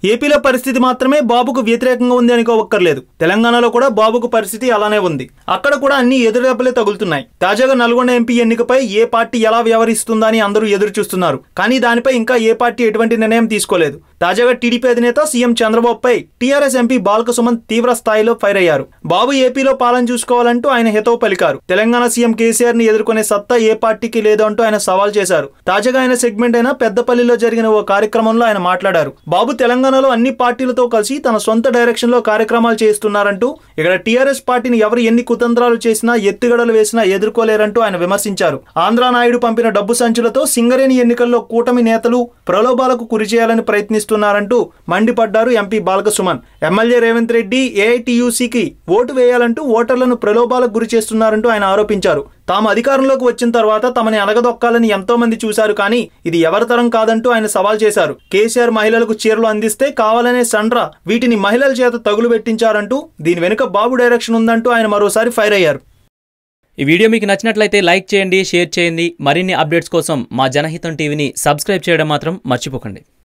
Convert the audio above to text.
ఏపీలో పరిస్థితి మాత్రమే బాబుకు వ్యతిరేకంగా ఉంది అనుకోవక్కర్లేదు తెలంగాణలో కూడా బాబుకు పరిస్థితి అలానే ఉంది అక్కడ కూడా అన్ని ఎదురుదెబ్బలే తగులుతున్నాయి తాజాగా నల్గొండ ఎంపీ ఎన్నికపై ఏ పార్టీ ఎలా వ్యవహరిస్తుందా అని అందరూ ఎదురు చూస్తున్నారు కానీ దానిపై ఇంకా ఏ పార్టీ ఎటువంటి నిర్ణయం తీసుకోలేదు తాజాగా టీడీపీ అధినేత సీఎం చంద్రబాబుపై టీఆర్ఎస్ ఎంపీ బాల్క సుమన్ తీవ్ర స్థాయిలో ఫైర్ అయ్యారు బాబు ఏపీలో పాలన చూసుకోవాలంటూ ఆయన హితవు పలికారు తెలంగాణ సీఎం కేసీఆర్ ని ఎదుర్కొనే సత్తా ఏ పార్టీకి లేదు అంటూ ఆయన సవాల్ చేశారు తాజాగా ఆయన సెగ్మెంట్ అయిన పెద్దపల్లిలో జరిగిన ఓ కార్యక్రమంలో ఆయన మాట్లాడారు బాబు తెలంగాణలో అన్ని పార్టీలతో కలిసి తన సొంత డైరెక్షన్ లో కార్యక్రమాలు చేస్తున్నారంటూ ఇక్కడ టీఆర్ఎస్ పార్టీని ఎవరు ఎన్ని కుతంత్రాలు చేసినా ఎత్తుగడలు వేసినా ఎదుర్కోలేరంటూ ఆయన విమర్శించారు ఆంధ్రా నాయుడు పంపిన డబ్బు సంచులతో సింగరేణి ఎన్నికల్లో కూటమి నేతలు ప్రలోభాలకు గురి చేయాలని ప్రయత్నిస్తున్నారంటూ మండిపడ్డారు ఎంపీ బాలక సుమన్ ఎమ్మెల్యే రేవంత్ రెడ్డి ఏఐటియుసికి ఓటు వేయాలంటూ ఓటర్లను ప్రలోభాలకు గురి చేస్తున్నారంటూ ఆయన ఆరోపించారు తాము అధికారంలోకి వచ్చిన తర్వాత తమని అలగదొక్కాలని ఎంతో మంది చూశారు కానీ ఇది ఎవరి తరం కాదంటూ ఆయన సవాల్ చేశారు కేసీఆర్ మహిళలకు చీరలు అందిస్తే కావాలనే సండ్ర వీటిని మహిళల చేత తగులు పెట్టించారంటూ దీని వెనుక బాబు డైరెక్షన్ ఉందంటూ ఆయన మరోసారి ఫైర్ అయ్యారు ఈ వీడియో మీకు నచ్చినట్లయితే లైక్ చేయండి షేర్ చేయండి మరిన్ని అప్డేట్స్ కోసం మా జనహితం టీవీని సబ్స్క్రైబ్ చేయడం మాత్రం మర్చిపోకండి